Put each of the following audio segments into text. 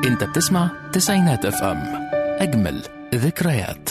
انت بتسمع تسعينات اف ام اجمل ذكريات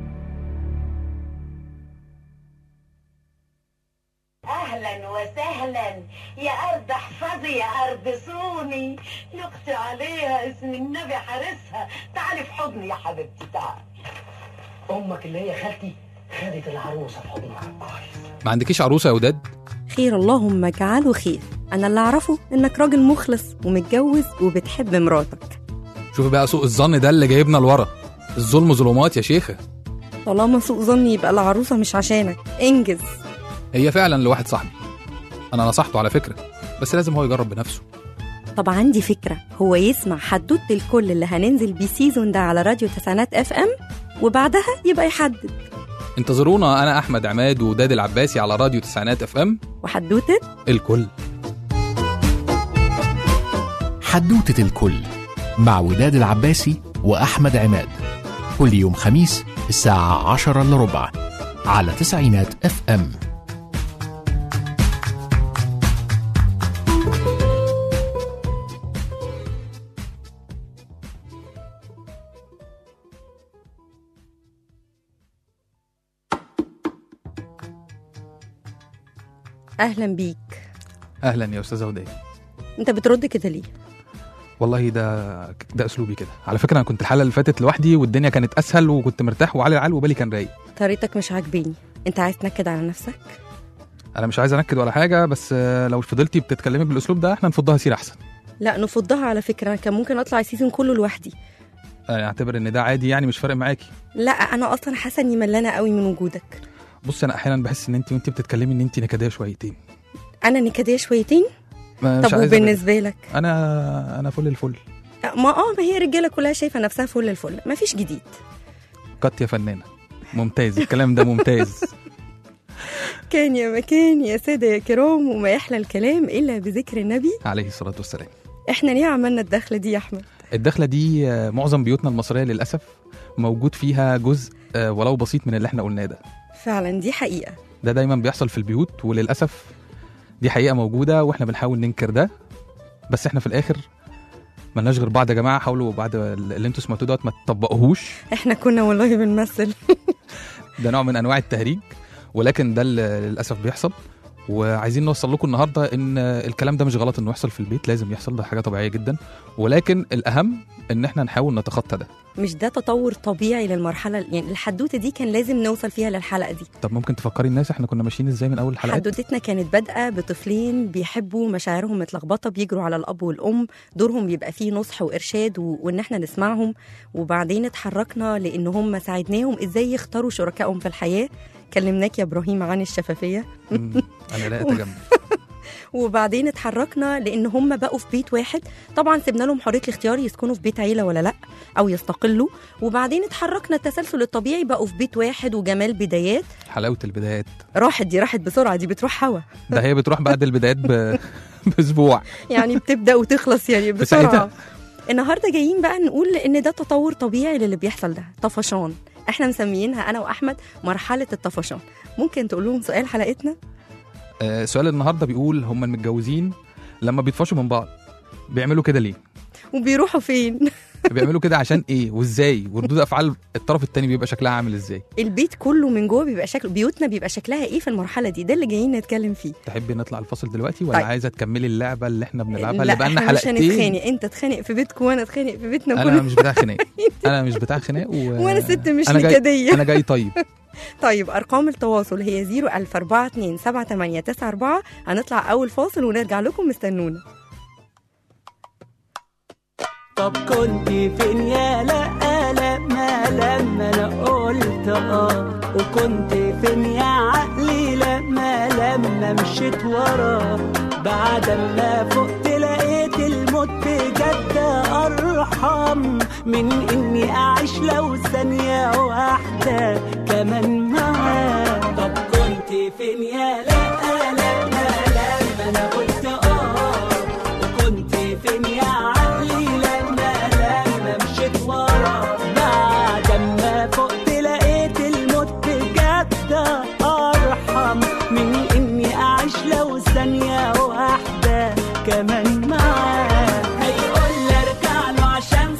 اهلا وسهلا يا ارض احفظي يا ارض صوني لقت عليها اسم النبي حارسها تعالي في حضني يا حبيبتي تعالي امك اللي هي خالتي خدت العروسه في حضنها ما عندكيش عروسه يا وداد خير اللهم اجعله خير انا اللي اعرفه انك راجل مخلص ومتجوز وبتحب مراتك شوفي بقى سوء الظن ده اللي جايبنا لورا الظلم ظلمات يا شيخه طالما سوء ظني يبقى العروسه مش عشانك انجز هي فعلا لواحد صاحبي انا نصحته على فكره بس لازم هو يجرب بنفسه طب عندي فكره هو يسمع حدوته الكل اللي هننزل بيه سيزون ده على راديو تسعينات اف ام وبعدها يبقى يحدد انتظرونا انا احمد عماد وداد العباسي على راديو تسعينات اف ام وحدوته الكل حدوتة الكل مع وداد العباسي وأحمد عماد كل يوم خميس الساعة عشرة إلا ربع على تسعينات اف ام اهلا بيك اهلا يا استاذه وداد انت بترد كده ليه والله ده ده اسلوبي كده على فكره انا كنت الحلقه اللي فاتت لوحدي والدنيا كانت اسهل وكنت مرتاح وعلى العال وبالي كان رايق طريقتك مش عاجباني انت عايز تنكد على نفسك انا مش عايز انكد ولا حاجه بس آه، لو فضلتي بتتكلمي بالاسلوب ده احنا نفضها سير احسن لا نفضها على فكره انا كان ممكن اطلع السيزون كله لوحدي انا اعتبر ان ده عادي يعني مش فارق معاكي لا انا اصلا حاسه اني ملانه قوي من وجودك بص انا احيانا بحس ان انت وانت بتتكلمي ان انت نكديه شويتين انا نكديه شويتين ما- مش طب عايز وبالنسبه لك أبقى- انا انا فل الفل ما اه ما هي الرجاله كلها شايفه نفسها فل الفل ما فيش جديد كات يا فنانه ممتاز الكلام ده ممتاز كان يا مكان يا ساده يا كرام وما يحلى الكلام الا بذكر النبي عليه الصلاه والسلام احنا ليه عملنا الدخله دي يا احمد الدخله دي آه، معظم بيوتنا المصريه للاسف موجود فيها جزء آه، ولو بسيط من اللي احنا قلناه ده فعلا دي حقيقه ده دايما بيحصل في البيوت وللاسف دي حقيقه موجوده واحنا بنحاول ننكر ده بس احنا في الاخر ملناش غير بعض يا جماعه حاولوا بعد اللي انتوا سمعتوه دوت ما تطبقوهوش احنا كنا والله بنمثل ده نوع من انواع التهريج ولكن ده اللي للاسف بيحصل وعايزين نوصل لكم النهارده ان الكلام ده مش غلط انه يحصل في البيت لازم يحصل ده حاجه طبيعيه جدا ولكن الاهم ان احنا نحاول نتخطى ده مش ده تطور طبيعي للمرحله يعني الحدوته دي كان لازم نوصل فيها للحلقه دي طب ممكن تفكري الناس احنا كنا ماشيين ازاي من اول الحلقات حدوتتنا كانت بادئه بطفلين بيحبوا مشاعرهم متلخبطه بيجروا على الاب والام دورهم بيبقى فيه نصح وارشاد و... وان احنا نسمعهم وبعدين اتحركنا لان هم ساعدناهم ازاي يختاروا شركائهم في الحياه كلمناك يا ابراهيم عن الشفافيه مم، انا لا اتجمل وبعدين اتحركنا لان هم بقوا في بيت واحد طبعا سيبنا لهم حريه الاختيار يسكنوا في بيت عيله ولا لا او يستقلوا وبعدين اتحركنا التسلسل الطبيعي بقوا في بيت واحد وجمال بدايات حلاوه البدايات راحت دي راحت بسرعه دي بتروح هوا ده هي بتروح بعد البدايات ب... باسبوع يعني بتبدا وتخلص يعني بساعتها. بسرعه النهارده جايين بقى نقول ان ده تطور طبيعي للي بيحصل ده طفشان احنا مسميينها انا واحمد مرحله الطفشان ممكن تقول لهم سؤال حلقتنا آه، سؤال النهارده بيقول هم المتجوزين لما بيطفشوا من بعض بيعملوا كده ليه؟ وبيروحوا فين بيعملوا كده عشان ايه وازاي وردود افعال الطرف التاني بيبقى شكلها عامل ازاي البيت كله من جوه بيبقى شكل بيوتنا بيبقى شكلها ايه في المرحله دي ده اللي جايين نتكلم فيه تحبي نطلع الفاصل دلوقتي ولا طيب. عايزه تكملي اللعبه اللي احنا بنلعبها لا اللي بقى لنا احنا مش حلقتين هنتخانق انت تخانق في بيتكم وانا اتخانق في بيتنا انا كلنا مش بتاع خناق انا مش بتاع خناق و... وانا ست مش أنا جاي- نكديه انا جاي طيب طيب ارقام التواصل هي 004278894 هنطلع اول فاصل ونرجع لكم مستنونا طب كنت فين يا لا لما لما انا قلت اه وكنت فين يا عقلي لما لما مشيت وراه بعد ما فقت لقيت الموت بجد ارحم من اني اعيش لو ثانية واحدة كمان معاه طب كنت فين يا لا لما لما انا قلت اه وكنت فين يا عقلي لما لما مشيت ورا بعد ما فقت لقيت الموت بجد ارحم من اني اعيش لو ثانيه واحده كمان معاه هيقول لي ارجع له عشان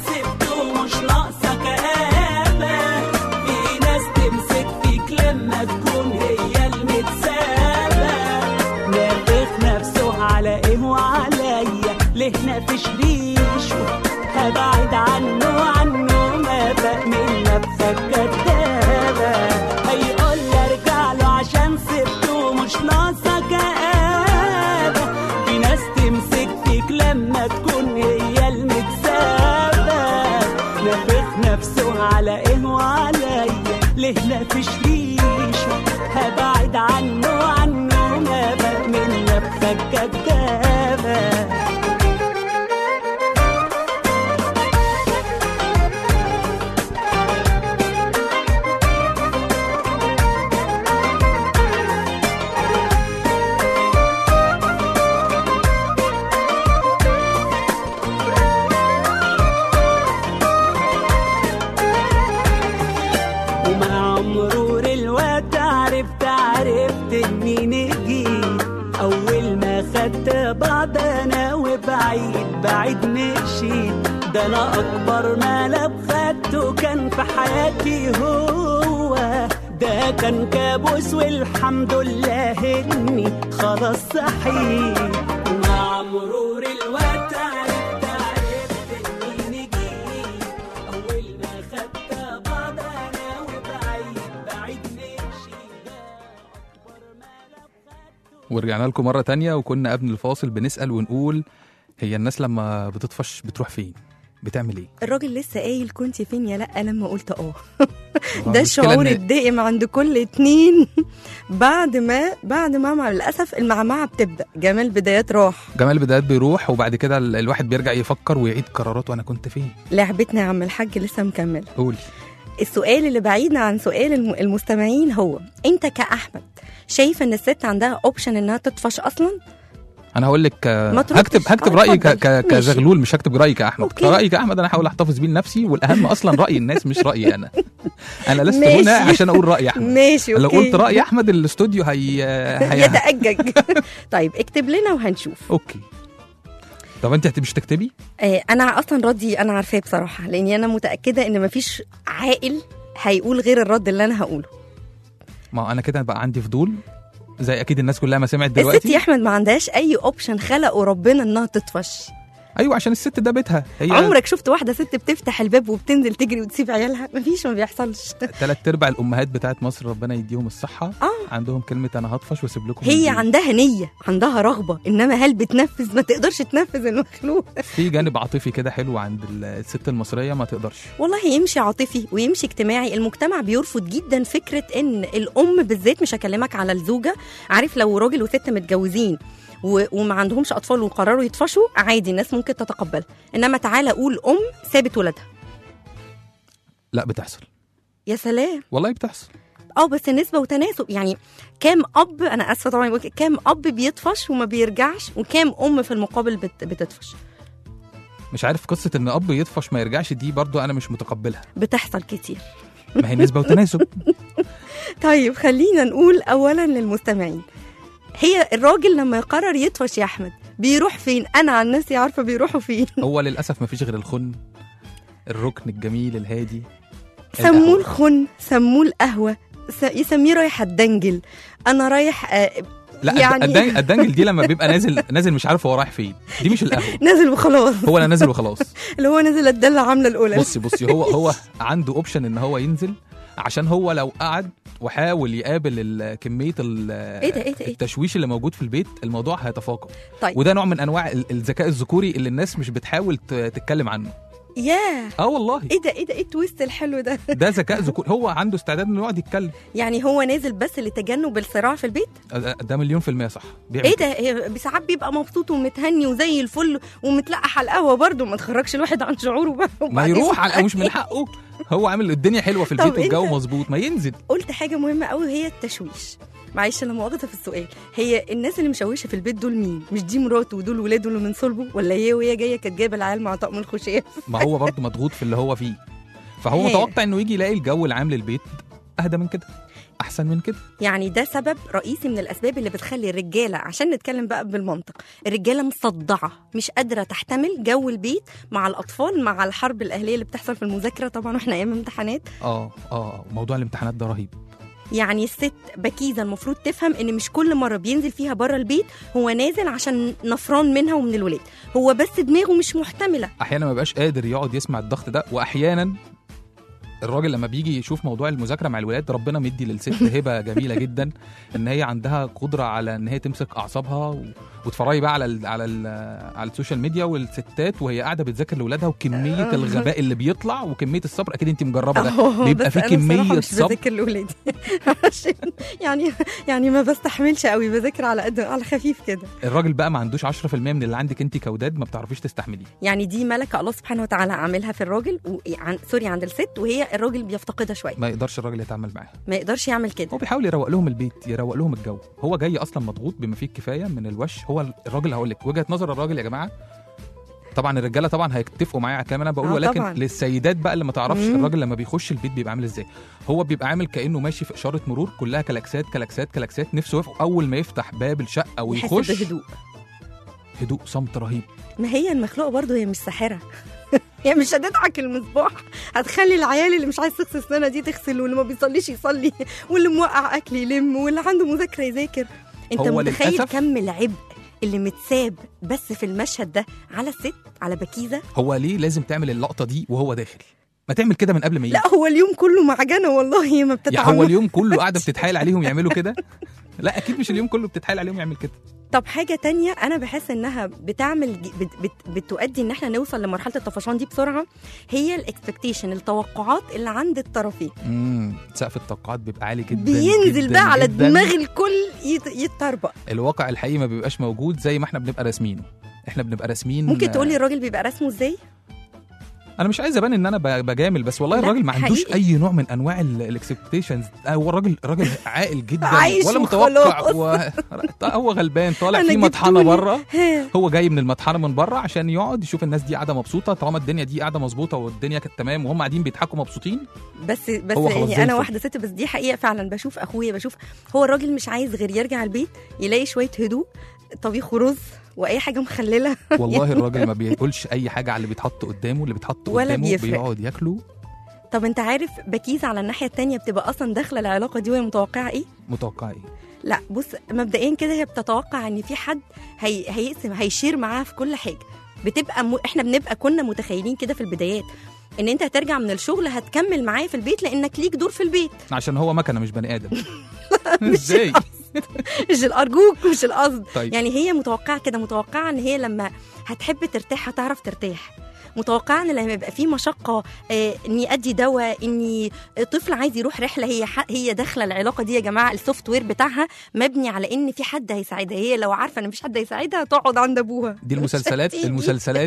نافش ريشه هبعد عنه عنه ما بأمن نفسك كدابة هيقول لي ارجع له عشان سبته مش ناقصة كآبة في ناس تمسك فيك لما تكون هي المكسبة نافخ نفسه على ايه وعليا ليه نافش ريشه هبعد عنه عنه ما بأمن نفسك كدابة ومع مرور الوقت عرفت عرفت اني نجيت اول ما خدت بعض انا وبعيد بعيد مشيت ده انا اكبر ملعب خدته كان في حياتي هو ده كان كابوس والحمد لله اني خلاص صحيت ومع مرور الوقت عرفت عرفت اني نجيت اول ما خدت بعض انا وبعيد بعيد مشيت ده اكبر ملعب خدته ورجعنا لكم مرة تانية وكنا قبل الفاصل بنسأل ونقول هي الناس لما بتطفش بتروح فين؟ بتعمل ايه؟ الراجل لسه قايل كنت فين يا لا لما قلت اه هو ده المشكلة الشعور إن- الدائم عند كل اتنين بعد ما بعد ما مع للاسف المعمعه بتبدا جمال بدايات راح جمال بدايات بيروح وبعد كده ال- الواحد بيرجع يفكر ويعيد قراراته انا كنت فين؟ لعبتنا يا عم الحاج لسه مكمل قول السؤال اللي بعيد عن سؤال الم- المستمعين هو انت كاحمد شايف ان الست عندها اوبشن انها تطفش اصلا انا هقول لك آه، ما تردش. هكتب هكتب آه، رايي ك- اتفضل. ك- ماشي. كزغلول مش هكتب رايي كاحمد أوكي. رايي كاحمد انا هحاول احتفظ بيه لنفسي والاهم اصلا راي الناس مش رايي انا انا لست ماشي. هنا عشان اقول راي احمد ماشي لو اوكي قلت راي احمد الاستوديو هي, هي... يتأجج طيب اكتب لنا وهنشوف اوكي طب انت هت- مش تكتبي آه، انا اصلا ردي انا عارفاه بصراحه لاني انا متاكده ان مفيش عاقل هيقول غير الرد اللي انا هقوله ما انا كده بقى عندي فضول زي اكيد الناس كلها ما سمعت الست يا دلوقتي احمد ما عندهاش اي اوبشن خلقه ربنا انها تطفش ايوه عشان الست ده بيتها هي عمرك شفت واحده ست بتفتح الباب وبتنزل تجري وتسيب عيالها مفيش ما بيحصلش ثلاث ارباع الامهات بتاعت مصر ربنا يديهم الصحه اه عندهم كلمه انا هطفش واسيب لكم هي البيت. عندها نيه عندها رغبه انما هل بتنفذ ما تقدرش تنفذ المخلوق في جانب عاطفي كده حلو عند الست المصريه ما تقدرش والله يمشي عاطفي ويمشي اجتماعي المجتمع بيرفض جدا فكره ان الام بالذات مش هكلمك على الزوجه عارف لو راجل وست متجوزين و- وما عندهمش اطفال وقرروا يطفشوا عادي الناس ممكن تتقبلها انما تعالى قول ام سابت ولادها لا بتحصل يا سلام والله بتحصل اه بس نسبه وتناسب يعني كام اب انا اسفه طبعا بقول كده، كام اب بيطفش وما بيرجعش وكام ام في المقابل بت... بتطفش مش عارف قصه ان اب يطفش ما يرجعش دي برضو انا مش متقبلها بتحصل كتير ما هي نسبه وتناسب طيب خلينا نقول اولا للمستمعين هي الراجل لما يقرر يطفش يا احمد بيروح فين انا عن نفسي عارفه بيروحوا فين هو للاسف ما فيش غير الخن الركن الجميل الهادي سموه القهوة. الخن سموه القهوه س- يسميه رايح الدنجل انا رايح آه، لا يعني- يعني الدنجل دي لما بيبقى نازل نازل مش عارف هو رايح فين دي مش القهوه نازل وخلاص هو انا نازل وخلاص اللي هو نازل الدله عامله الاولى بصي بصي هو هو عنده اوبشن ان هو ينزل عشان هو لو قعد وحاول يقابل ال- كميه ال- ايه ده ايه ده ايه التشويش اللي موجود في البيت الموضوع هيتفاقم طيب وده نوع من انواع ال- الذكاء الذكوري اللي الناس مش بتحاول ت- تتكلم عنه ياه اه والله ايه ده ايه ده ايه التويست الحلو ده ده ذكاء ذكوري هو عنده استعداد انه يقعد يتكلم يعني هو نازل بس لتجنب الصراع في البيت ده- ده مليون في المية صح بيعمل ايه كده. ده هي ساعات بيبقى مبسوط ومتهني وزي الفل ومتلقح على القهوه برضه ما تخرجش الواحد عن شعوره بقى ما وبعدين- يروح على مش من حقه هو عامل الدنيا حلوه في طب البيت والجو أنت- مظبوط ما ينزل قلت حاجه مهمه قوي وهي التشويش معلش انا مؤاخذه في السؤال هي الناس اللي مشوشه في البيت دول مين مش دي مراته ودول ولاده اللي من صلبه ولا هي وهي جايه كانت جايبه العيال مع طقم الخشاف ما هو برضه مضغوط في اللي هو فيه فهو هي. متوقع انه يجي يلاقي الجو العام للبيت اهدى من كده احسن من كده يعني ده سبب رئيسي من الاسباب اللي بتخلي الرجاله عشان نتكلم بقى بالمنطق الرجاله مصدعه مش قادره تحتمل جو البيت مع الاطفال مع الحرب الاهليه اللي بتحصل في المذاكره طبعا واحنا ايام امتحانات اه اه موضوع الامتحانات ده رهيب يعني الست بكيزه المفروض تفهم ان مش كل مره بينزل فيها بره البيت هو نازل عشان نفران منها ومن الولاد هو بس دماغه مش محتمله احيانا ما بيبقاش قادر يقعد يسمع الضغط ده واحيانا الراجل لما بيجي يشوف موضوع المذاكره مع الولاد ربنا مدي للست هبه جميله جدا ان هي عندها قدره على ان هي تمسك اعصابها و... وتتفرجي بقى على ال على ال على السوشيال ميديا والستات وهي قاعده بتذاكر لاولادها وكميه الغباء اللي بيطلع وكميه الصبر اكيد انت مجربه ده أهو، بيبقى بس في أنا كمية بصراحة مش صبر. بذاكر لاولادي عشان يعني يعني ما بستحملش قوي بذاكر على قد على خفيف كده الراجل بقى ما عندوش 10% من اللي عندك انت كوداد ما بتعرفيش تستحمليه يعني دي ملكه الله سبحانه وتعالى عاملها في الراجل و... عن... سوري عند الست وهي الراجل بيفتقدها شويه ما يقدرش الراجل يتعامل معاها ما يقدرش يعمل كده هو بيحاول يروق لهم البيت يروق لهم الجو هو جاي اصلا مضغوط بما فيه الكفايه من الوش هو الراجل هقول لك وجهه نظر الراجل يا جماعه طبعا الرجاله طبعا هيتفقوا معايا على الكلام اللي انا بقوله آه ولكن طبعاً. للسيدات بقى اللي ما تعرفش مم. الراجل لما بيخش البيت بيبقى عامل ازاي هو بيبقى عامل كانه ماشي في اشاره مرور كلها كلاكسات كلاكسات كلاكسات نفسه يفق اول ما يفتح باب الشقه يحس ويخش بهدوء هدوء صمت رهيب ما هي المخلوقه برضه هي مش ساحره هي مش هتضحك المصباح هتخلي العيال اللي مش عايز تغسل اسنانها دي تغسل واللي ما بيصليش يصلي واللي موقع اكل يلم واللي عنده مذاكره يذاكر انت هو متخيل للأسف- كم العبء اللي متساب بس في المشهد ده على الست على بكيزه هو ليه لازم تعمل اللقطه دي وهو داخل ما تعمل كده من قبل ما يجي لا هو اليوم كله معجنه والله هي ما يا هو بتتعمل اليوم كله قاعده بتتحايل عليهم يعملوا كده لا اكيد مش اليوم كله بتتحايل عليهم يعمل كده طب حاجة تانية أنا بحس إنها بتعمل ج- بت بت بتؤدي إن إحنا نوصل لمرحلة الطفشان دي بسرعة هي الإكسبكتيشن التوقعات اللي عند الطرفين امم سقف التوقعات بيبقى عالي جدا بينزل جداً بقى على جداً. دماغ الكل يت- يتطربق الواقع الحقيقي ما بيبقاش موجود زي ما احنا بنبقى راسمينه احنا بنبقى راسمين ممكن تقولي الراجل بيبقى رسمه إزاي؟ انا مش عايز ابان ان انا ب- بجامل بس والله لا، الراجل ما عندوش حقيقي. اي نوع من انواع الاكسبكتيشنز هو الراجل راجل عاقل جدا عايش ولا متوقع وخلاص. و... هو غلبان طالع أنا في جبتولي. مطحنه بره ها. هو جاي من المطحنه من بره عشان يقعد يشوف الناس دي قاعده مبسوطه طالما الدنيا دي قاعده مظبوطه والدنيا كانت تمام وهم قاعدين بيضحكوا مبسوطين بس بس هو خلاص زي يعني أنا الفل. واحدة ست بس دي حقيقة فعلا بشوف أخويا بشوف هو الراجل مش عايز غير يرجع البيت يلاقي شوية هدوء طبيخ ورز وأي حاجة مخللة والله الراجل ما بياكلش اي حاجه على اللي بيتحط قدامه اللي بيتحط ولا قدامه بيفرق. بيقعد ياكله طب أنت عارف بكيزة على الناحية التانية بتبقى أصلا داخلة العلاقة دي وهي متوقعة إيه؟ متوقع ايه لا بص مبدئيا كده هي بتتوقع ان في حد هي... هيقسم هيشير معاها في كل حاجه بتبقى م... احنا بنبقى كنا متخيلين كده في البدايات ان انت هترجع من الشغل هتكمل معاه في البيت لانك ليك دور في البيت عشان هو مكنه مش بني ادم مش ازاي مش الارجوك مش القصد طيب يعني هي متوقعه كده متوقعه ان هي لما هتحب ترتاح هتعرف ترتاح متوقعه ان لما يبقى في مشقه آه اني ادي دواء اني طفل عايز يروح رحله هي ح... هي داخله العلاقه دي يا جماعه السوفت وير بتاعها مبني على ان في حد هيساعدها هي لو عارفه ان مفيش حد هيساعدها هتقعد عند ابوها دي المسلسلات مش هتيجي. المسلسلات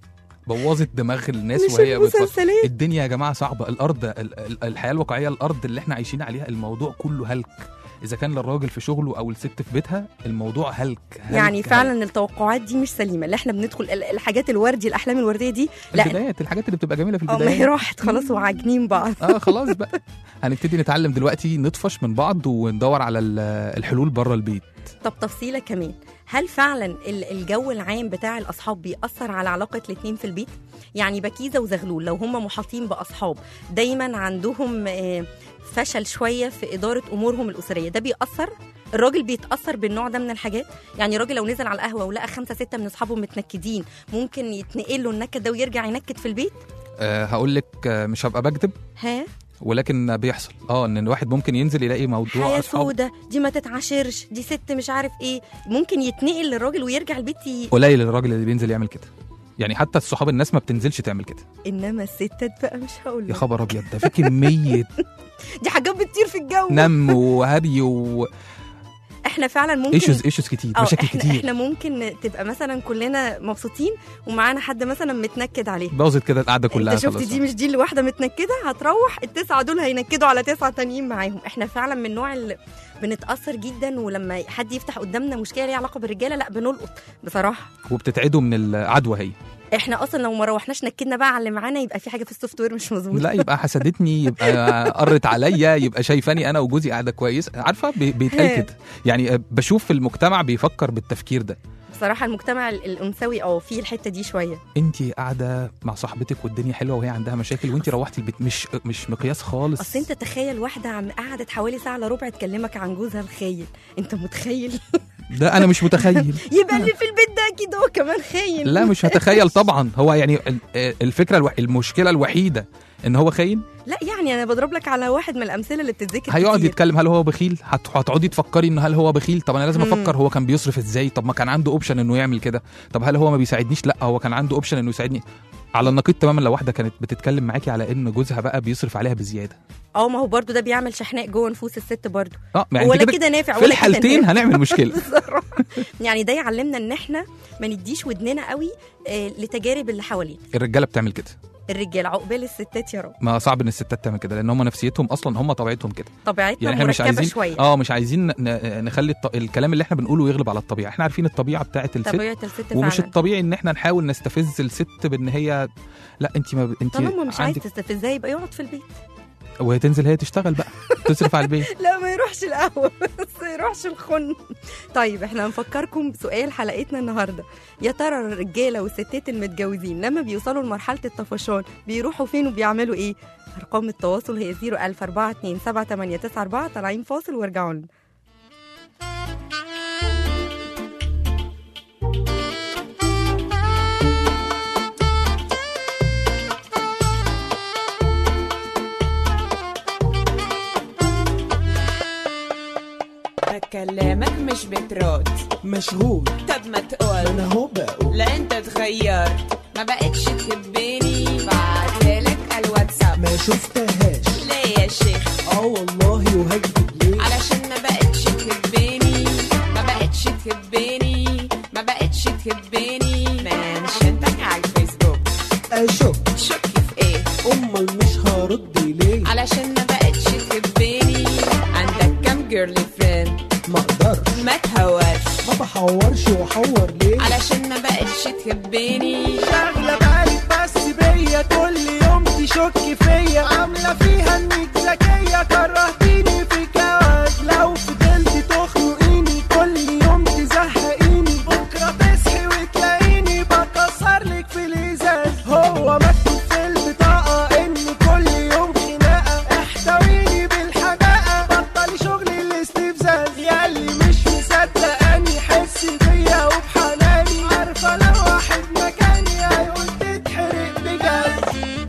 بوظت دماغ الناس مش وهي بتفكر المسلسلات الدنيا يا جماعه صعبه الارض ال- ال- الحياه الواقعيه الارض اللي احنا عايشين عليها الموضوع كله هلك اذا كان للراجل في شغله او الست في بيتها الموضوع هلك, هلك يعني هلك. فعلا التوقعات دي مش سليمه اللي احنا بندخل ال- الحاجات الوردي الاحلام الورديه دي لا البدايات الحاجات اللي بتبقى جميله في اه ما هي البدايات راحت خلاص وعاجنين بعض اه خلاص بقى هنبتدي نتعلم دلوقتي نطفش من بعض وندور على ال- الحلول بره البيت طب تفصيله كمان هل فعلا ال- الجو العام بتاع الاصحاب بيأثر على علاقه الاتنين في البيت يعني بكيزه وزغلول لو هم محاطين باصحاب دايما عندهم آه، فشل شويه في اداره امورهم الاسريه ده بيأثر الراجل بيتأثر بالنوع ده من الحاجات يعني الراجل لو نزل على القهوة ولقى خمسة ستة من أصحابه متنكدين ممكن يتنقل له النكد ده ويرجع ينكد في البيت آه هقول لك آه مش هبقى بكذب ها ولكن بيحصل اه ان الواحد ممكن ينزل يلاقي موضوع حياة اصحابه سودة دي ما تتعاشرش دي ست مش عارف ايه ممكن يتنقل للراجل ويرجع البيت ي... قليل الراجل اللي بينزل يعمل كده يعني حتى الصحاب الناس ما بتنزلش تعمل كده انما الستات بقى مش هقول يا لك خبر ابيض ده في كميه دي حاجات بتطير في الجو نم وهري وايشوز احنا فعلا ممكن ايشوز كتير أو مشاكل احنا كتير احنا ممكن تبقى مثلا كلنا مبسوطين ومعانا حد مثلا متنكد عليه باظت كده القعده كلها انت شفت خلاص دي مش دي اللي واحده متنكده هتروح التسعه دول هينكدوا على تسعه تانيين معاهم احنا فعلا من النوع اللي بنتاثر جدا ولما حد يفتح قدامنا مشكله ليها علاقه بالرجاله لا بنلقط بصراحه وبتتعدوا من العدوى هي احنا اصلا لو ما روحناش نكدنا بقى على اللي معانا يبقى في حاجه في السوفت وير مش مظبوطه لا يبقى حسدتني يبقى قرت عليا يبقى شايفاني انا وجوزي قاعده كويس عارفه بي- بيتقال كده يعني بشوف في المجتمع بيفكر بالتفكير ده بصراحه المجتمع ال- الانثوي اه فيه الحته دي شويه انت قاعده مع صاحبتك والدنيا حلوه وهي عندها مشاكل وانت روحتي البيت مش مش مقياس خالص اصل انت تخيل واحده عم قعدت حوالي ساعه الا ربع تكلمك عن جوزها الخاين انت متخيل ده انا مش متخيل يبقى اللي في البيت ده اكيد هو كمان خاين لا مش هتخيل طبعا هو يعني ال- الفكره الو... المشكله الوحيده ان هو خاين لا يعني انا بضرب لك على واحد من الامثله اللي بتتذكر هيقعد كتير. يتكلم هل هو بخيل هت- هتقعدي تفكري ان هل هو بخيل طب انا لازم مم. افكر هو كان بيصرف ازاي طب ما كان عنده اوبشن انه يعمل كده طب هل هو ما بيساعدنيش لا هو كان عنده اوبشن انه يساعدني على النقيض تماما لو واحده كانت بتتكلم معاكي على ان جوزها بقى بيصرف عليها بزياده اه ما هو برضو ده بيعمل شحناء جوه نفوس الست برضو اه يعني ولا انت كده نافع في ولا كده الحالتين نافع. هنعمل مشكله بصراحة. يعني ده يعلمنا ان احنا ما نديش ودننا قوي آه، لتجارب اللي حوالينا الرجاله بتعمل كده الرجال عقبال الستات يا رب ما صعب ان الستات تعمل كده لان هم نفسيتهم اصلا هم طبيعتهم كده طبيعتنا يعني احنا مش مركبه عايزين شويه اه مش عايزين ن- نخلي الط... الكلام اللي احنا بنقوله يغلب على الطبيعه احنا عارفين الطبيعه بتاعت الست طبيعه الست ومش فعلا الطبيعي ان احنا نحاول نستفز الست بان هي لا انت ما ب... انت طالما مش عايز عندك تستفزها يبقى يقعد في البيت وهي تنزل هي تشتغل بقى تصرف على البيت لا ما يروحش القهوه بس ما يروحش الخن طيب احنا هنفكركم بسؤال حلقتنا النهارده يا ترى الرجاله والستات المتجوزين لما بيوصلوا لمرحله الطفشان بيروحوا فين وبيعملوا ايه ارقام التواصل هي 010427894 طالعين فاصل وارجعوا لنا بكلمك مش بترد مشغول طب ما ما تقول انا هو بقول لا انت اتغيرت ما بقتش تحبني بعتلك الواتساب ما شفتهاش ليه يا شيخ اه والله وهكذب ليه علشان ما بقتش تحبني ما بقتش تحبني ما بقتش تحبني منشنتك على الفيسبوك اشك شك في ايه امال مش هرد ليه علشان ما بقتش تحبني عندك كام جيرلي فريند ما اقدرش ما تهورش ما بحورش واحور ليه علشان ما بقتش تحبني شاغله بالك بس بيا كل يوم تشك فيا عامله فيها انك ذكيه كرهتيني في جواز لو فضلت تخنقيني كل يوم تزهقيني بكره تصحي وتلاقيني بكسر لك في الازاز هو مكتوب في البطاقه ان كل يوم خناقه احتويني بالحداقه بطلي شغل الاستفزاز ياللي مش مصدقاني حس بيا وبحناني عارفه لو واحد مكاني هيقول تتحرق بجد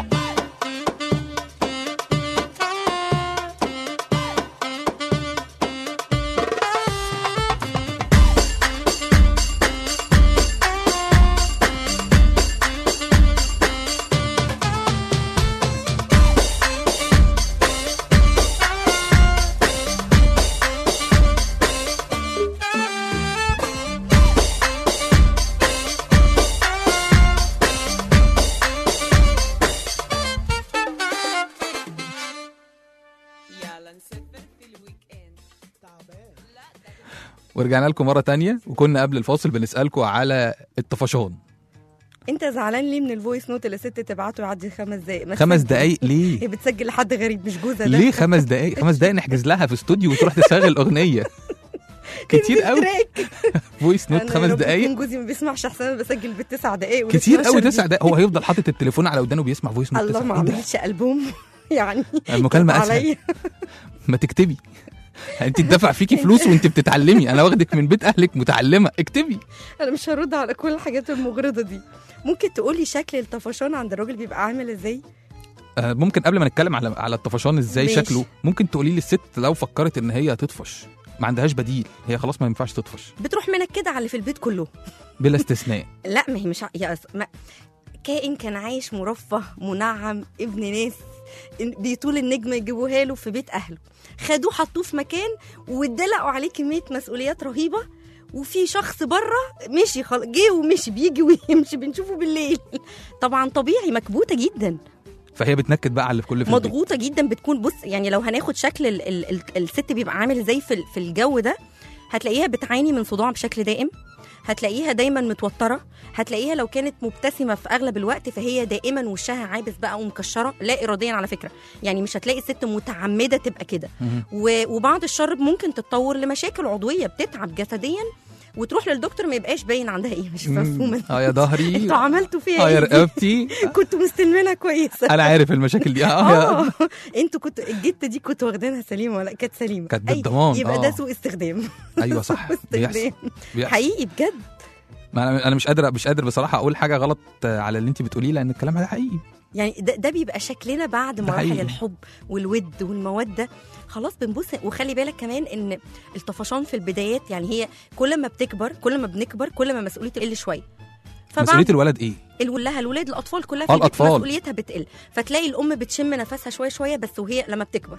يلا نسافر في الويك اند ورجعنا لكم مره تانية وكنا قبل الفاصل بنسالكم على الطفشان انت زعلان ليه من الفويس نوت اللي ست تبعته يعدي خمس دقايق ما خمس تسجل. دقايق ليه هي بتسجل لحد غريب مش جوزها ده ليه خمس دقايق خمس دقايق نحجز لها في استوديو وتروح تشغل اغنيه كتير قوي تراك. فويس نوت أنا خمس يا رب دقايق يكون جوزي ما بيسمعش احسن انا بسجل بالتسع دقايق كتير قوي وال12 تسع دقايق هو هيفضل حاطط التليفون على ودانه بيسمع فويس نوت الله تسع- ما إيه ده؟ عملتش البوم يعني المكالمه اسهل عليا ما تكتبي انت اتدفع فيكي فلوس وانت بتتعلمي انا واخدك من بيت اهلك متعلمه اكتبي انا مش هرد على كل الحاجات المغرضه دي ممكن تقولي شكل الطفشان عند الراجل بيبقى عامل ازاي آه، ممكن قبل ما نتكلم على على الطفشان ازاي ماشي. شكله ممكن تقولي لي الست لو فكرت ان هي تطفش ما عندهاش بديل هي خلاص ما ينفعش تطفش بتروح منك كده على اللي في البيت كله بلا استثناء لا ما هي مش ع- يا أس... ما... كائن كان عايش مرفه منعم ابن ناس إن- بيطول النجمه يجيبوها له في بيت اهله خدوه حطوه في مكان وادلقوا عليه كميه مسؤوليات رهيبه وفي شخص بره مشي خل... جه ومشي بيجي ويمشي بنشوفه بالليل طبعا طبيعي مكبوته جدا فهي بتنكد بقى على اللي في كل في البيت. مضغوطه جدا بتكون بص يعني لو هناخد شكل ال ال ال الست بيبقى عامل ازاي في ال- في الجو ده هتلاقيها بتعاني من صداع بشكل دائم هتلاقيها دايما متوتره هتلاقيها لو كانت مبتسمه في اغلب الوقت فهي دائما وشها عابس بقى ومكشره لا اراديا على فكره يعني مش هتلاقي ست متعمده تبقى كده مهم. و- وبعض الشر ممكن تتطور لمشاكل عضويه بتتعب جسديا وتروح للدكتور ما يبقاش باين عندها ايه مش مفهومه اه يا ظهري انتوا عملتوا فيها اه يا ايه دي؟ رقبتي كنتوا مستلمينها كويسه انا عارف المشاكل دي اه يا- اه انتوا كنتوا الجته دي كنتوا واخدينها سليمه ولا كانت سليمه كانت أي- بالضمان، يبقى آه. ده سوء استخدام ايوه صح بيحصل استخدام بيحصل. حقيقي بجد ما انا انا مش قادر مش قادر بصراحه اقول حاجه غلط على اللي انت بتقوليه لان الكلام ده حقيقي يعني ده, ده بيبقى شكلنا بعد ده مراحل حقيقي. الحب والود والموده خلاص بنبص وخلي بالك كمان ان الطفشان في البدايات يعني هي كل ما بتكبر كل ما بنكبر كل ما مسؤوليته تقل شويه مسؤوليه الولد ايه الولها الولاد الاطفال كلها في آه، البيت الأطفال. مسؤوليتها بتقل فتلاقي الام بتشم نفسها شويه شويه بس وهي لما بتكبر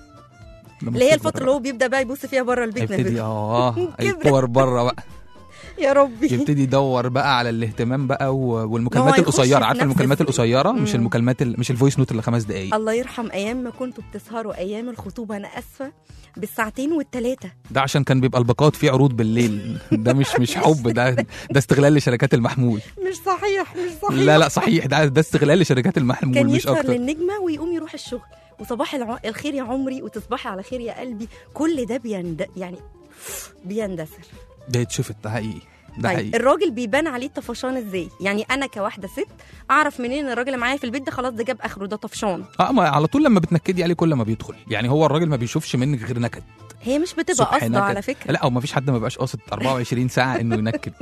لما اللي هي بتكبر الفتره اللي هو بيبدا بقى يبص فيها بره البيت من يبتدي البيت. اه كبرت. يدور بره بقى يا ربي يبتدي يدور بقى على الاهتمام بقى و- ما والمكالمات هو يخش القصيره في عارفه نفس المكالمات الس- القصيره مش مم. المكالمات ال- مش الفويس نوت اللي خمس دقائق الله يرحم ايام ما كنتوا بتسهروا ايام الخطوبه انا اسفه بالساعتين والثلاثه ده عشان كان بيبقى الباقات فيه عروض بالليل ده مش مش حب ده ده استغلال لشركات المحمول مش صحيح مش صحيح لا لا صحيح ده ده استغلال لشركات المحمول كان مش يسهر اكتر للنجمه ويقوم يروح الشغل وصباح الع... الخير يا عمري وتصبحي على خير يا قلبي كل ده بيند... يعني بيندثر ده يتشفت ده حقيقي ده طيب حقيقي الراجل بيبان عليه الطفشان ازاي يعني انا كواحده ست اعرف منين ان الراجل اللي معايا في البيت ده خلاص ده جاب اخره ده طفشان اه ما على طول لما بتنكدي عليه كل ما بيدخل يعني هو الراجل ما بيشوفش منك غير نكد هي مش بتبقى صبح قصده نكد. على فكره لا او ما فيش حد ما بيبقاش قاصد 24 ساعه انه ينكد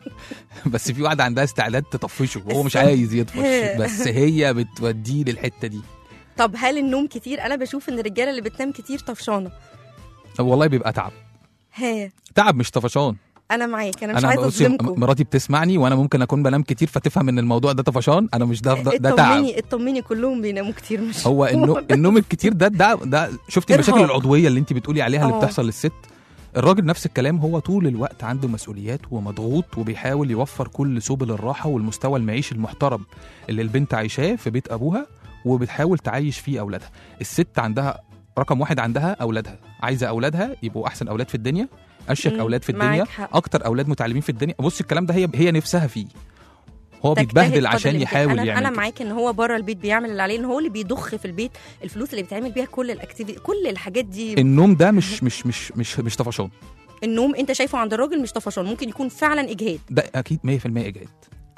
بس في واحده عندها استعداد تطفشه وهو مش عايز يطفش بس هي بتوديه للحته دي طب هل النوم كتير انا بشوف ان الرجاله اللي بتنام كتير طفشانه والله بيبقى تعب ها تعب مش طفشان انا معاك انا مش انا عايزه بصي اظلمكم مراتي بتسمعني وانا ممكن اكون بنام كتير فتفهم ان الموضوع ده طفشان انا مش ده ده, ده تعب اطمني اطمني كلهم بيناموا كتير مش هو النوم النوم الكتير ده ده ده شفتي المشاكل إرهاق. العضويه اللي انت بتقولي عليها اللي آه. بتحصل للست الراجل نفس الكلام هو طول الوقت عنده مسؤوليات ومضغوط وبيحاول يوفر كل سبل الراحه والمستوى المعيشي المحترم اللي البنت عايشاه في بيت ابوها وبتحاول تعيش فيه اولادها الست عندها رقم واحد عندها اولادها عايزه اولادها يبقوا احسن اولاد في الدنيا اشيك مم، اولاد في معاك الدنيا حق. اكتر اولاد متعلمين في الدنيا بص الكلام ده هي هي نفسها فيه هو تجتهد بيتبهدل قدر عشان الإمكان. يحاول انا يعمل انا كده. معاك ان هو بره البيت بيعمل اللي عليه ان هو اللي بيضخ في البيت الفلوس اللي بيتعمل بيها كل الاكتيفيتي كل الحاجات دي النوم ده مش مش مش مش مش طفشان النوم انت شايفه عند الراجل مش طفشان ممكن يكون فعلا اجهاد ده اكيد 100% اجهاد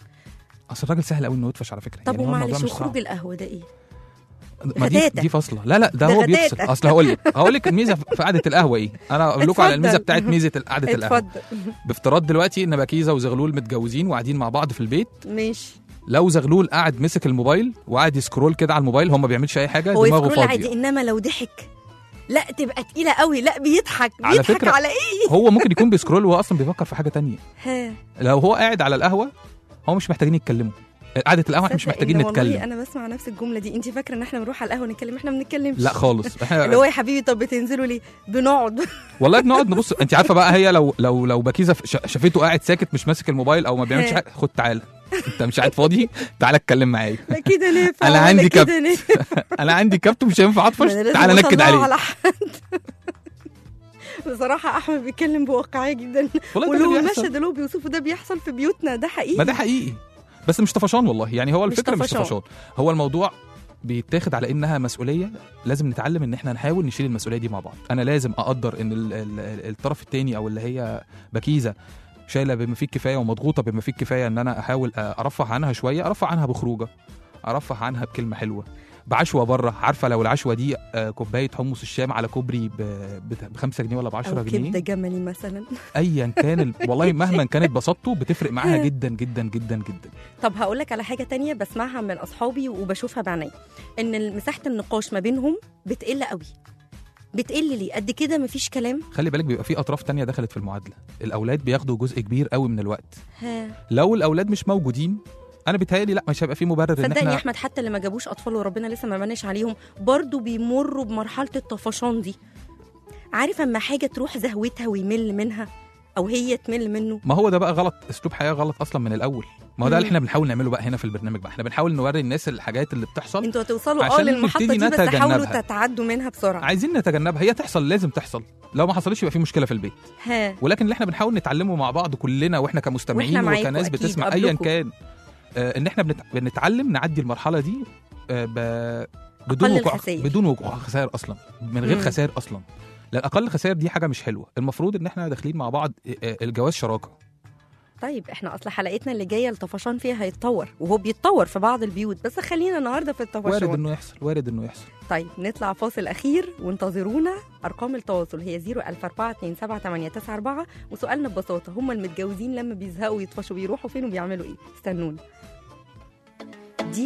اصل الراجل سهل قوي انه يطفش على فكره طب يعني هو الموضوع ومعلش مش وخروج صعب القهوه ده ايه ما دي غداتة. دي فاصله لا لا ده ده هو غداتة. بيفصل اصل هقول لك هقول لك الميزه في قعده القهوه ايه انا اقول لكم على الميزه اتفضل. بتاعت ميزه قعده القهوه اتفضل بافتراض دلوقتي ان بكيزه وزغلول متجوزين وقاعدين مع بعض في البيت ماشي لو زغلول قاعد مسك الموبايل وقاعد يسكرول كده على الموبايل هو ما بيعملش اي حاجه هو دماغه يسكرول عادي فاضيه انما لو ضحك لا تبقى تقيله قوي لا بيضحك على بيضحك فكرة- على ايه هو ممكن يكون بيسكرول وهو اصلا بيفكر في حاجه تانية ها لو هو قاعد على القهوه هو مش محتاجين يتكلموا قعده القهوه احنا مش تصدق محتاجين إن والله نتكلم انا بسمع نفس الجمله دي انت فاكره ان احنا بنروح على القهوه نتكلم احنا ما بنتكلمش لا خالص اللي احنا هو يا حبيبي طب بتنزلوا ليه بنقعد والله بنقعد نبص انت عارفه بقى هي لو لو لو بكيزه ش- شافته قاعد ساكت مش ماسك الموبايل او ما بيعملش حاجه خد تعالى انت مش قاعد فاضي تعالى اتكلم معايا لا كده نافع أنا ولا عندي كده كبت. نافع. انا عندي كابتن مش هينفع اطفش ما أنا لازم تعالى نكد أطلعه عليه على حد بصراحة أحمد بيتكلم بواقعية جدا والله ده اللي ولو بيحصل. المشهد اللي هو بيوصفه ده بيحصل في بيوتنا ده حقيقي ما ده حقيقي بس مش طفشان والله يعني هو مش الفكره مش طفشان. طفشان هو الموضوع بيتاخد على انها مسؤوليه لازم نتعلم ان احنا نحاول نشيل المسؤوليه دي مع بعض انا لازم اقدر ان ال- ال- ال- الطرف الثاني او اللي هي بكيزه شايله بما فيه الكفايه ومضغوطه بما فيه الكفايه ان انا احاول ارفه عنها شويه ارفه عنها بخروجه ارفه عنها بكلمه حلوه بعشوه بره عارفه لو العشوه دي آه، كوبايه حمص الشام على كوبري ب 5 جنيه ولا ب 10 أو جنيه كبدة جملي مثلا ايا كان ال... والله مهما كانت بساطته بتفرق معاها ها. جدا جدا جدا جدا طب هقول لك على حاجة تانية بسمعها من أصحابي وبشوفها بعيني إن مساحة النقاش ما بينهم بتقل قوي بتقل ليه قد كده مفيش كلام خلي بالك بيبقى في اطراف تانية دخلت في المعادله الاولاد بياخدوا جزء كبير قوي من الوقت ها لو الاولاد مش موجودين انا بيتهيألي لا مش هيبقى في مبرر ان صدقني يا احنا احمد حتى اللي ما جابوش اطفال وربنا لسه ما منش عليهم برضو بيمروا بمرحله الطفشان دي عارف اما حاجه تروح زهوتها ويمل منها او هي تمل منه ما هو ده بقى غلط اسلوب حياه غلط اصلا من الاول ما هو ده مم. اللي احنا بنحاول نعمله بقى هنا في البرنامج بقى احنا بنحاول نوري الناس الحاجات اللي بتحصل انتوا هتوصلوا اه عشان للمحطه نبتدي دي بس حاولوا نتجنبها. تتعدوا منها بسرعه عايزين نتجنبها هي تحصل لازم تحصل لو ما حصلش يبقى في مشكله في البيت ها ولكن اللي احنا بنحاول نتعلمه مع بعض كلنا واحنا كمستمعين وإحنا معاكم وكناس أكيد، بتسمع قبلكم. ايا كان آه ان احنا بنت... بنتعلم نعدي المرحله دي آه ب... بدون أقل وقوع الخسائر. بدون وقوع خسائر اصلا من غير مم. خسائر اصلا لان اقل خسائر دي حاجه مش حلوه المفروض ان احنا داخلين مع بعض آه، آه، الجواز شراكه طيب احنا اصل حلقتنا اللي جايه الطفشان فيها هيتطور وهو بيتطور في بعض البيوت بس خلينا النهارده في وارد الطفشان انه يحصل وارد انه يحصل طيب نطلع فاصل اخير وانتظرونا ارقام التواصل هي 004278994 وسؤالنا ببساطه هم المتجوزين لما بيزهقوا يطفشوا بيروحوا فين وبيعملوا ايه استنونا دي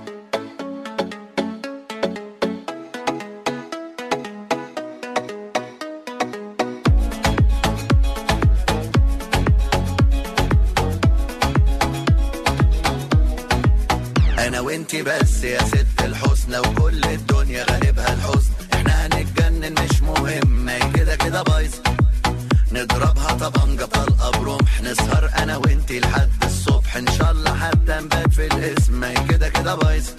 انا وانتي بس يا ست الحسنى وكل الدنيا غالبها الحزن احنا هنتجنن مش مهم ما هي كده كده بايظه نضربها طبنجة طلقة برمح نسهر انا وانتي لحد الصبح ان شاء الله حتى نبات في الاسم ما هي كده كده بايظه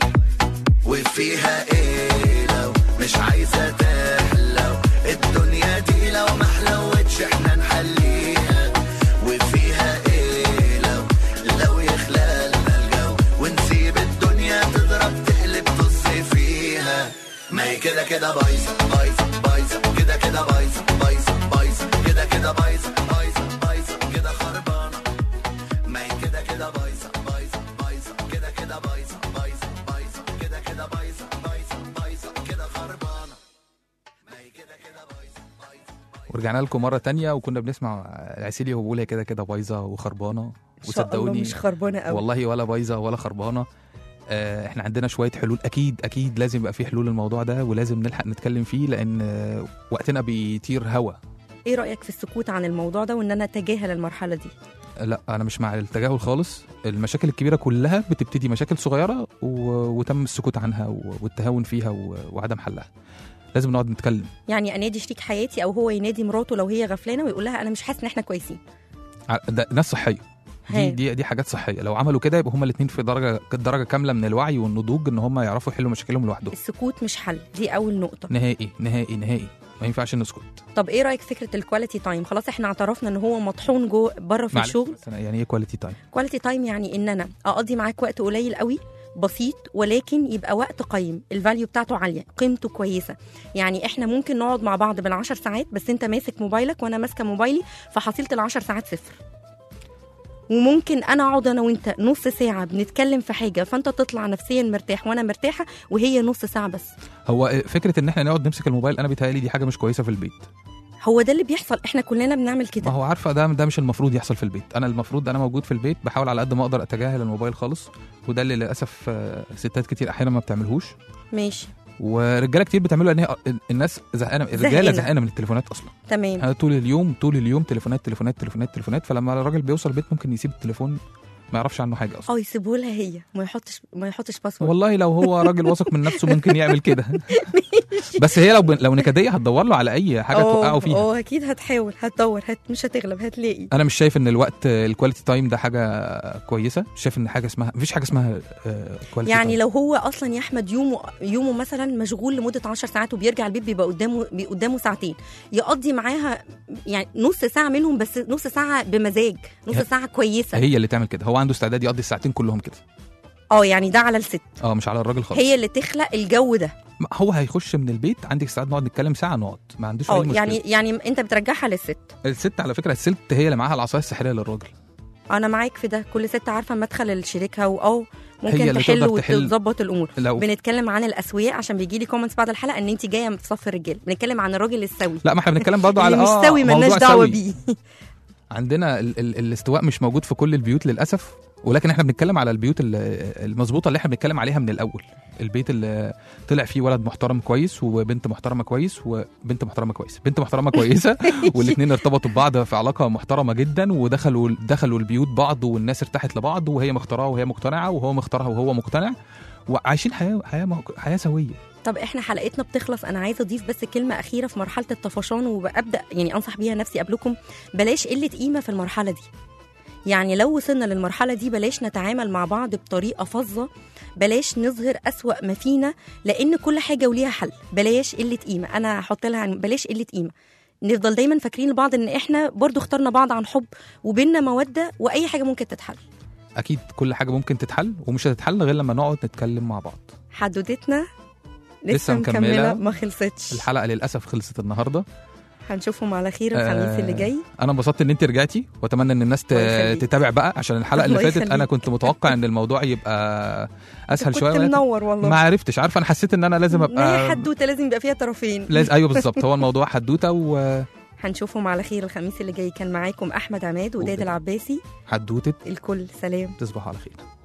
وفيها ايه لو مش عايزة تحلو الدنيا دي لو ما حلوتش احنا نحليها وفيها ايه لو لو يخلالنا الجو ونسيب الدنيا تضرب تقلب طز فيها ما هي كده كده بايظة بايظة بايظة كده كده بايظة بايظة بايظة كده كده بايظة بايظة بايظة كده خربانة ما هي كده كده بايظة بايظة بايظة كده كده بايظة بايظة بايظة كده كده بايظة بايظة بايظة كده خربانة ما هي كده كده بايظة بايظة ورجعنا لكم مره تانية وكنا بنسمع العسيلي وهو بيقول هي كده كده بايظه وخربانه ان شاء الله وصدقوني مش خربانه قوي والله ولا بايظه ولا خربانه آه، احنا عندنا شويه حلول اكيد اكيد لازم يبقى في حلول الموضوع ده ولازم نلحق نتكلم فيه لان آه، وقتنا بيطير هوا ايه رايك في السكوت عن الموضوع ده وان انا اتجاهل المرحله دي لا انا مش مع التجاهل خالص المشاكل الكبيره كلها بتبتدي مشاكل صغيره و... وتم السكوت عنها و... والتهاون فيها و... وعدم حلها لازم نقعد نتكلم يعني انادي شريك حياتي او هو ينادي مراته لو هي غفلانه ويقول لها انا مش حاسس ان احنا كويسين ع- ده ناس صحيه ها. دي دي دي حاجات صحيه لو عملوا كده يبقى هما الاثنين في درجه درجه كامله من الوعي والنضوج ان هما يعرفوا يحلوا مشاكلهم لوحدهم السكوت مش حل دي اول نقطه نهائي نهائي نهائي ما ينفعش نسكت طب ايه رايك في فكره الكواليتي تايم خلاص احنا اعترفنا ان هو مطحون جوه بره في معلش الشغل بس أنا يعني ايه كواليتي تايم كواليتي تايم يعني ان انا اقضي معاك وقت قليل قوي بسيط ولكن يبقى وقت قيم الفاليو بتاعته عاليه قيمته كويسه يعني احنا ممكن نقعد مع بعض بالعشر ساعات بس انت ماسك موبايلك وانا ماسكه موبايلي فحصيله العشر ساعات صفر وممكن انا اقعد انا وانت نص ساعه بنتكلم في حاجه فانت تطلع نفسيا مرتاح وانا مرتاحه وهي نص ساعه بس هو فكره ان احنا نقعد نمسك الموبايل انا بيتهيألي دي حاجه مش كويسه في البيت هو ده اللي بيحصل احنا كلنا بنعمل ما كده هو عارفه ده ده مش المفروض يحصل في البيت انا المفروض انا موجود في البيت بحاول على قد ما اقدر اتجاهل الموبايل خالص وده اللي للاسف آه، ستات كتير احيانا ما بتعملهوش ماشي ورجاله كتير بتعمله لان هي الناس زهقانه الرجاله زهقانة. زهقانه من التليفونات اصلا تمام أنا طول اليوم طول اليوم تليفونات تليفونات تليفونات تليفونات فلما الراجل بيوصل البيت ممكن يسيب التليفون ما يعرفش عنه حاجه اصلا اه يسيبوا لها هي ما يحطش ما يحطش باسورد والله لو هو راجل واثق من نفسه ممكن يعمل كده بس هي لو لو نكديه هتدور له على اي حاجه توقعه فيها اه اكيد هتحاول هتدور هت مش هتغلب هتلاقي انا مش شايف ان الوقت الكواليتي تايم ده حاجه كويسه مش شايف ان حاجه اسمها مفيش حاجه اسمها كواليتي يعني لو هو اصلا يا احمد يومه يومه مثلا مشغول لمده 10 ساعات وبيرجع البيت بيبقى قدامه بي قدامه ساعتين يقضي معاها يعني نص ساعه منهم بس نص ساعه بمزاج نص هي- ساعه كويسه هي اللي تعمل كده هو عنده استعداد يقضي الساعتين كلهم كده اه يعني ده على الست اه مش على الراجل خالص هي اللي تخلق الجو ده ما هو هيخش من البيت عندك ساعات نقعد نتكلم ساعه نقعد ما عندوش اي اه مشكله يعني يعني انت بترجعها للست الست على فكره الست هي اللي معاها العصايه السحريه للراجل انا معاك في ده كل ست عارفه مدخل لشريكها واه هي ممكن اللي تحل تقدر تحل. وتظبط الامور لو بنتكلم عن الاسوياء عشان بيجي لي كومنتس بعد الحلقه ان انت جايه في صف الرجال بنتكلم عن الراجل السوي لا ما احنا بنتكلم برضه على اللي مش اه سوي ملناش موضوع دعوه سوي. بيه عندنا ال ال الاستواء مش موجود في كل البيوت للاسف ولكن احنا بنتكلم على البيوت ال- المظبوطه اللي احنا بنتكلم عليها من الاول البيت اللي طلع فيه ولد محترم كويس وبنت محترمه كويس وبنت محترمه كويس بنت محترمه كويسه والاثنين ارتبطوا ببعض في علاقه محترمه جدا ودخلوا دخلوا البيوت بعض والناس ارتاحت لبعض وهي مختاراه وهي مقتنعه وهو مختارها وهو مقتنع وعايشين حياه حياه مه- حياه سويه طب احنا حلقتنا بتخلص انا عايزه اضيف بس كلمه اخيره في مرحله الطفشان وابدا يعني انصح بيها نفسي قبلكم بلاش قله قيمه في المرحله دي يعني لو وصلنا للمرحله دي بلاش نتعامل مع بعض بطريقه فظه بلاش نظهر أسوأ ما فينا لان كل حاجه وليها حل بلاش قله قيمه انا هحط لها عن- بلاش قله قيمه نفضل دايما فاكرين لبعض ان احنا برضو اخترنا بعض عن حب وبيننا موده واي حاجه ممكن تتحل اكيد كل حاجه ممكن تتحل ومش هتتحل غير لما نقعد نتكلم مع بعض حدوتتنا لسه, لسه مكملة. مكمله ما خلصتش الحلقه للاسف خلصت النهارده هنشوفهم على خير الخميس اللي جاي انا انبسطت ان انت رجعتي واتمنى ان الناس ت- الله يخليك. تتابع بقى عشان الحلقه اللي الله فاتت انا يخليك. كنت متوقع ان الموضوع يبقى اسهل كنت شويه ولكن منور والله ما عرفتش عارفه انا حسيت ان انا لازم ما هي ابقى حدوته لازم يبقى فيها طرفين لازم ايوه بالظبط هو الموضوع حدوته هنشوفهم على خير الخميس اللي جاي كان معاكم احمد عماد وداد وداد. العباسي وحدوته الكل سلام تصبحوا على خير